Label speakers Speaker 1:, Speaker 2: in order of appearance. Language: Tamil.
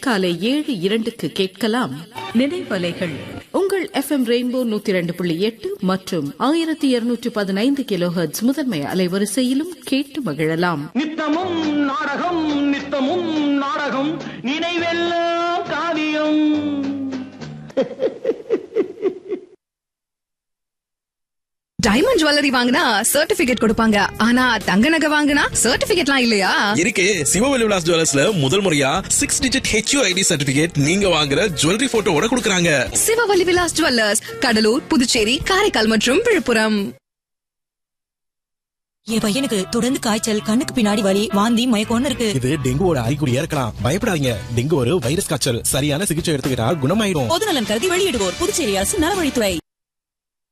Speaker 1: காலை ஏழு இரண்டுக்கு கேட்கலாம் நினைவலைகள் உங்கள் எஃப்எம் ரெயின்போ நூத்தி இரண்டு புள்ளி எட்டு மற்றும் ஆயிரத்தி இருநூற்றி பதினைந்து கிலோஹெர்ட்ஸ் முதன்மை அலைவரிசையிலும் கேட்டு மகிழலாம்
Speaker 2: நித்தமும் நாடகம் நித்தமும் நாடகம் நினைவெல்லாம் காவியம்
Speaker 3: டைமண்ட் ஜுவல்லரி வாங்கினா சர்டிபிகேட் கொடுப்பாங்க ஆனா தங்க நகை வாங்கினா சர்டிபிகேட்லாம் இல்லையா
Speaker 4: இருக்கு சிவவெளி விலாஸ் ஜுவல்லர்ஸ்ல முதல் முறையா six digit HU ID certificate நீங்க வாங்குற ஜுவல்லரி போட்டோவோட கொடுக்குறாங்க
Speaker 3: சிவவல்லி விலாஸ் ஜுவல்லர்ஸ் கடலூர் புதுச்சேரி காரைக்கால் மற்றும் விழுப்புரம்
Speaker 5: என் பையனுக்கு தொடர்ந்து காய்ச்சல் கண்ணுக்கு பின்னாடி வலி வாந்தி மயக்கம்னு இருக்கு
Speaker 6: இது டெங்குவோட அறிகுறியா இருக்கலாம் பயப்படாதீங்க டெங்கு ஒரு வைரஸ் காய்ச்சல் சரியான சிகிச்சை எடுத்துக்கிட்டா குணமாயிடும்
Speaker 5: பொதுநலன் கருதி வெளியிடுவோர் புதுச்சேரி அரசு நலவழித்துறை